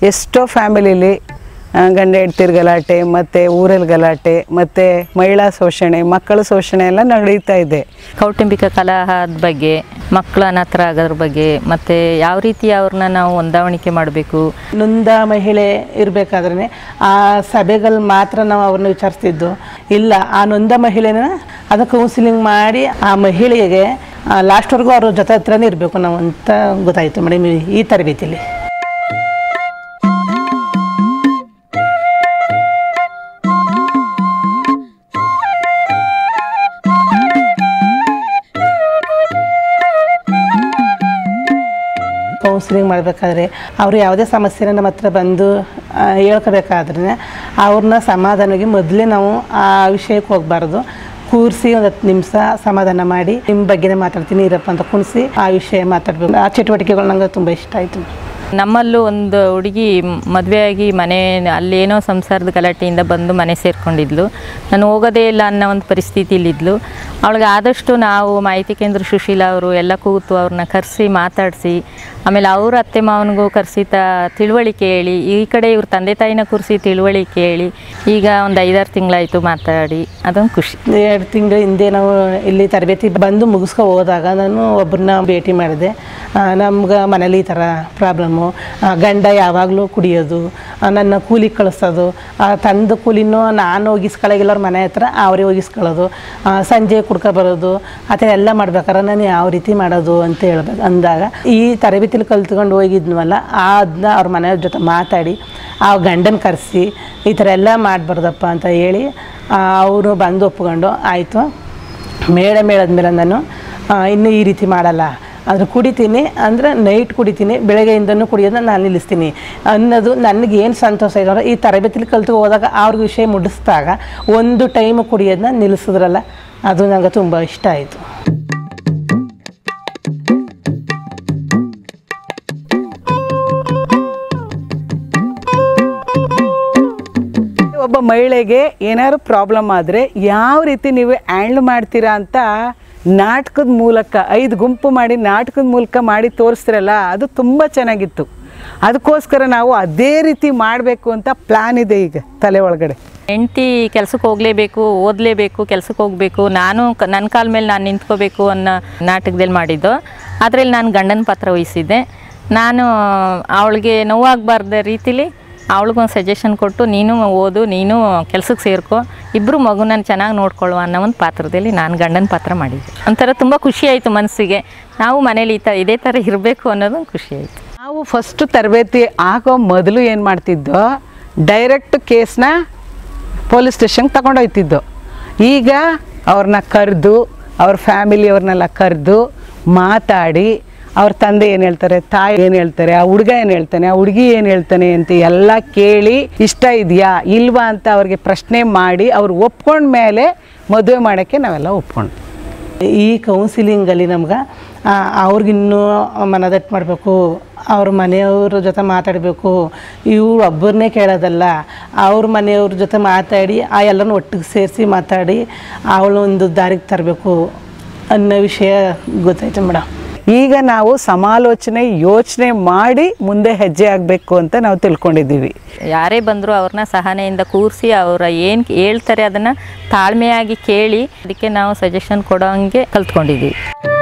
ಎಷ್ಟೋ ಫ್ಯಾಮಿಲಿಲಿ ಆ, ಗಂಡ ಹೆಂಡ್ತಿರ್ ಗಲಾಟೆ ಮತ್ತು ಊರಲ್ಲಿ ಗಲಾಟೆ ಮತ್ತು ಮಹಿಳಾ ಶೋಷಣೆ ಮಕ್ಕಳ ಶೋಷಣೆ ಎಲ್ಲ ನಡೀತಾ ಇದೆ ಕೌಟುಂಬಿಕ ಕಲಹದ ಬಗ್ಗೆ ಮಕ್ಕಳ ಅನಾಥರ ಆಗೋದ್ರ ಬಗ್ಗೆ ಮತ್ತು ಯಾವ ರೀತಿ ಅವ್ರನ್ನ ನಾವು ಹೊಂದಾವಣಿಕೆ ಮಾಡಬೇಕು ನೊಂದ ಮಹಿಳೆ ಇರಬೇಕಾದ್ರೆ ಆ ಸಭೆಗಳು ಮಾತ್ರ ನಾವು ಅವ್ರನ್ನ ವಿಚಾರಿಸ್ತಿದ್ದು ಇಲ್ಲ ಆ ನೊಂದ ಮಹಿಳೆನ ಅದು ಕೌನ್ಸಿಲಿಂಗ್ ಮಾಡಿ ಆ ಮಹಿಳೆಗೆ ಲಾಸ್ಟ್ವರೆಗೂ ಅವ್ರ ಜೊತೆ ಹತ್ರನೇ ಇರಬೇಕು ನಾವು ಅಂತ ಗೊತ್ತಾಯಿತು ಮೇಡಮ್ ಈ ತರಬೇತಿಲಿ ಕೌನ್ಸಿಲಿಂಗ್ ಮಾಡಬೇಕಾದ್ರೆ ಅವರು ಯಾವುದೇ ಸಮಸ್ಯೆನ ನಮ್ಮ ಹತ್ರ ಬಂದು ಆ, ಹೇಳ್ಕೋಬೇಕಾದ್ರೆ ಅವ್ರನ್ನ ಸಮಾಧಾನವಾಗಿ ಮೊದಲೇ ನಾವು ಆ ವಿಷಯಕ್ಕೆ ಹೋಗಬಾರ್ದು ಕೂರಿಸಿ ಒಂದು ಹತ್ತು ನಿಮಿಷ ಸಮಾಧಾನ ಮಾಡಿ ನಿಮ್ಮ ಬಗ್ಗೆನೇ ಮಾತಾಡ್ತೀನಿ ಇರಪ್ಪ ಅಂತ ಕುಣಿಸಿ ಆ ವಿಷಯ ಮಾತಾಡಬೇಕು ಆ ಚಟುವಟಿಕೆಗಳು ನಂಗೆ ತುಂಬ ಇಷ್ಟ ಆಯಿತು ನಮ್ಮಲ್ಲೂ ಒಂದು ಹುಡುಗಿ ಮದುವೆಯಾಗಿ ಮನೆ ಅಲ್ಲೇನೋ ಸಂಸಾರದ ಗಲಾಟೆಯಿಂದ ಬಂದು ಮನೆ ಸೇರಿಕೊಂಡಿದ್ಲು ನಾನು ಹೋಗೋದೇ ಇಲ್ಲ ಅನ್ನೋ ಒಂದು ಪರಿಸ್ಥಿತಿಲಿದ್ಲು ಅವಳಿಗೆ ಆದಷ್ಟು ನಾವು ಮಾಹಿತಿ ಕೇಂದ್ರ ಸುಶೀಲ ಅವರು ಎಲ್ಲ ಕೂತು ಅವ್ರನ್ನ ಕರೆಸಿ ಮಾತಾಡಿಸಿ ಆಮೇಲೆ ಅವ್ರ ಅತ್ತೆ ಮಾವನಿಗೂ ಕರೆಸಿ ತ ತಿಳುವಳಿಕೆ ಹೇಳಿ ಈ ಕಡೆ ಇವ್ರ ತಂದೆ ತಾಯಿನ ಕೂರಿಸಿ ತಿಳುವಳಿಕೆ ಹೇಳಿ ಈಗ ಒಂದು ಐದಾರು ತಿಂಗಳಾಯಿತು ಮಾತಾಡಿ ಅದೊಂದು ಖುಷಿ ಎರಡು ತಿಂಗಳ ಹಿಂದೆ ನಾವು ಇಲ್ಲಿ ತರಬೇತಿ ಬಂದು ಮುಗಿಸ್ಕೊ ಹೋದಾಗ ನಾನು ಒಬ್ಬರನ್ನ ಭೇಟಿ ಮಾಡಿದೆ ನಮ್ಗೆ ಮನೇಲಿ ಈ ಥರ ಪ್ರಾಬ್ಲಮ್ಮು ಗಂಡ ಯಾವಾಗಲೂ ಕುಡಿಯೋದು ಆ, ನನ್ನ ಕೂಲಿ ಕಳಿಸೋದು ಆ, ತಂದ ಕೂಲಿನೂ ನಾನು ಒಗಿಸ್ಕೊಳ್ಳೋಗಿಲ್ಲ ಅವ್ರ ಮನೆ ಹತ್ರ ಅವರೇ ಒಗಿಸ್ಕೊಳ್ಳೋದು ಆ, ಸಂಜೆ ಕುಡ್ಕೊ ಬರೋದು ಆ ಥರ ಎಲ್ಲ ಮಾಡ್ಬೇಕಾದ್ರೆ ನಾನು ಯಾವ ರೀತಿ ಮಾಡೋದು ಅಂತ ಹೇಳ್ಬೇಕು ಅಂದಾಗ ಈ ತರಬೇತಿಲಿ ಕಲ್ತ್ಕೊಂಡು ಹೋಗಿದ್ನವಲ್ಲ ಅದನ್ನ ಅವ್ರ ಮನೆಯವ್ರ ಜೊತೆ ಮಾತಾಡಿ ಆ ಗಂಡನ ಕರೆಸಿ ಈ ಥರ ಎಲ್ಲ ಮಾಡಬಾರ್ದಪ್ಪ ಅಂತ ಹೇಳಿ ಅವರು ಬಂದು ಒಪ್ಕೊಂಡು ಆಯಿತು ಮೇಳ ಮೇಳದ್ಮೇಲೆ ನಾನು ಆ, ಇನ್ನು ಈ ರೀತಿ ಮಾಡಲ್ಲ ಆದರೆ ಕುಡಿತೀನಿ ಅಂದರೆ ನೈಟ್ ಕುಡಿತೀನಿ ಬೆಳಗ್ಗೆಯಿಂದನೂ ಕುಡಿಯೋದನ್ನ ನಾನು ನಿಲ್ಲಿಸ್ತೀನಿ ಅನ್ನೋದು ನನಗೆ ಏನು ಸಂತೋಷ ಇದೆ ಅಂದ್ರೆ ಈ ತರಬೇತಿಲಿ ಕಲ್ತು ಹೋದಾಗ ಅವ್ರಿಗೆ ವಿಷಯ ಮುಡಿಸಿದಾಗ ಒಂದು ಟೈಮ್ ಕುಡಿಯೋದನ್ನ ನಿಲ್ಲಿಸಿದ್ರಲ್ಲ ಅದು ನನಗೆ ತುಂಬ ಇಷ್ಟ ಆಯಿತು ಒಬ್ಬ ಮಹಿಳೆಗೆ ಏನಾದ್ರು ಪ್ರಾಬ್ಲಮ್ ಆದರೆ ಯಾವ ರೀತಿ ನೀವು ಹ್ಯಾಂಡ್ಲ್ ಮಾಡ್ತೀರಾ ಅಂತ ನಾಟಕದ ಮೂಲಕ ಐದು ಗುಂಪು ಮಾಡಿ ನಾಟಕದ ಮೂಲಕ ಮಾಡಿ ತೋರಿಸ್ತಿರಲ್ಲ ಅದು ತುಂಬ ಚೆನ್ನಾಗಿತ್ತು ಅದಕ್ಕೋಸ್ಕರ ನಾವು ಅದೇ ರೀತಿ ಮಾಡಬೇಕು ಅಂತ ಪ್ಲ್ಯಾನ್ ಇದೆ ಈಗ ತಲೆ ಒಳಗಡೆ ಹೆಂಡ್ತಿ ಕೆಲ್ಸಕ್ಕೆ ಹೋಗಲೇಬೇಕು ಓದಲೇಬೇಕು ಕೆಲ್ಸಕ್ಕೆ ಹೋಗಬೇಕು ನಾನು ಕ ನನ್ನ ಕಾಲ ಮೇಲೆ ನಾನು ನಿಂತ್ಕೋಬೇಕು ಅನ್ನೋ ನಾಟಕದಲ್ಲಿ ಮಾಡಿದ್ದು ಅದರಲ್ಲಿ ನಾನು ಗಂಡನ ಪಾತ್ರ ವಹಿಸಿದ್ದೆ ನಾನು ಅವಳಿಗೆ ನೋವಾಗಬಾರ್ದ ರೀತಿಲಿ ಅವಳಿಗೊಂದು ಸಜೆಷನ್ ಕೊಟ್ಟು ನೀನು ಓದು ನೀನು ಕೆಲ್ಸಕ್ಕೆ ಸೇರ್ಕೊ ಇಬ್ಬರು ಮಗುನ ಚೆನ್ನಾಗಿ ನೋಡ್ಕೊಳ್ಳುವ ಅನ್ನೋ ಒಂದು ಪಾತ್ರದಲ್ಲಿ ನಾನು ಗಂಡನ ಪಾತ್ರ ಮಾಡಿದ್ದೆ ಒಂಥರ ತುಂಬ ಖುಷಿ ಆಯಿತು ಮನಸ್ಸಿಗೆ ನಾವು ಮನೇಲಿ ಈ ಥರ ಇದೇ ಥರ ಇರಬೇಕು ಅನ್ನೋದು ಖುಷಿ ಆಯಿತು ನಾವು ಫಸ್ಟ್ ತರಬೇತಿ ಆಗೋ ಮೊದಲು ಏನು ಮಾಡ್ತಿದ್ದೋ ಡೈರೆಕ್ಟ್ ಕೇಸ್ನ ಪೊಲೀಸ್ ಸ್ಟೇಷನ್ಗೆ ತಗೊಂಡೋಗ್ತಿದ್ದೋ ಈಗ ಅವ್ರನ್ನ ಕರೆದು ಅವ್ರ ಫ್ಯಾಮಿಲಿಯವ್ರನ್ನೆಲ್ಲ ಕರೆದು ಮಾತಾಡಿ ಅವ್ರ ತಂದೆ ಏನು ಹೇಳ್ತಾರೆ ತಾಯಿ ಏನು ಹೇಳ್ತಾರೆ ಆ ಹುಡುಗ ಏನು ಹೇಳ್ತಾನೆ ಆ ಹುಡುಗಿ ಏನು ಹೇಳ್ತಾನೆ ಅಂತ ಎಲ್ಲ ಕೇಳಿ ಇಷ್ಟ ಇದೆಯಾ ಇಲ್ವಾ ಅಂತ ಅವ್ರಿಗೆ ಪ್ರಶ್ನೆ ಮಾಡಿ ಅವ್ರು ಒಪ್ಕೊಂಡ ಮೇಲೆ ಮದುವೆ ಮಾಡೋಕ್ಕೆ ನಾವೆಲ್ಲ ಒಪ್ಕೊಂಡು ಈ ಕೌನ್ಸಿಲಿಂಗಲ್ಲಿ ನಮ್ಗೆ ಅವ್ರಿಗಿನ್ನೂ ಮನದಟ್ಟು ಮಾಡಬೇಕು ಅವ್ರ ಮನೆಯವ್ರ ಜೊತೆ ಮಾತಾಡಬೇಕು ಇವ್ರು ಒಬ್ಬರನ್ನೇ ಕೇಳೋದಲ್ಲ ಅವ್ರ ಮನೆಯವ್ರ ಜೊತೆ ಮಾತಾಡಿ ಆ ಎಲ್ಲನೂ ಒಟ್ಟಿಗೆ ಸೇರಿಸಿ ಮಾತಾಡಿ ಅವಳು ಒಂದು ದಾರಿಗೆ ತರಬೇಕು ಅನ್ನೋ ವಿಷಯ ಗೊತ್ತಾಯ್ತು ಮೇಡಮ್ ಈಗ ನಾವು ಸಮಾಲೋಚನೆ ಯೋಚನೆ ಮಾಡಿ ಮುಂದೆ ಹೆಜ್ಜೆ ಆಗಬೇಕು ಅಂತ ನಾವು ತಿಳ್ಕೊಂಡಿದ್ದೀವಿ ಯಾರೇ ಬಂದರೂ ಅವ್ರನ್ನ ಸಹನೆಯಿಂದ ಕೂರಿಸಿ ಅವರ ಏನು ಹೇಳ್ತಾರೆ ಅದನ್ನು ತಾಳ್ಮೆಯಾಗಿ ಕೇಳಿ ಅದಕ್ಕೆ ನಾವು ಸಜೆಷನ್ ಕೊಡೋಂಗೆ ಕಲ್ತ್ಕೊಂಡಿದ್ದೀವಿ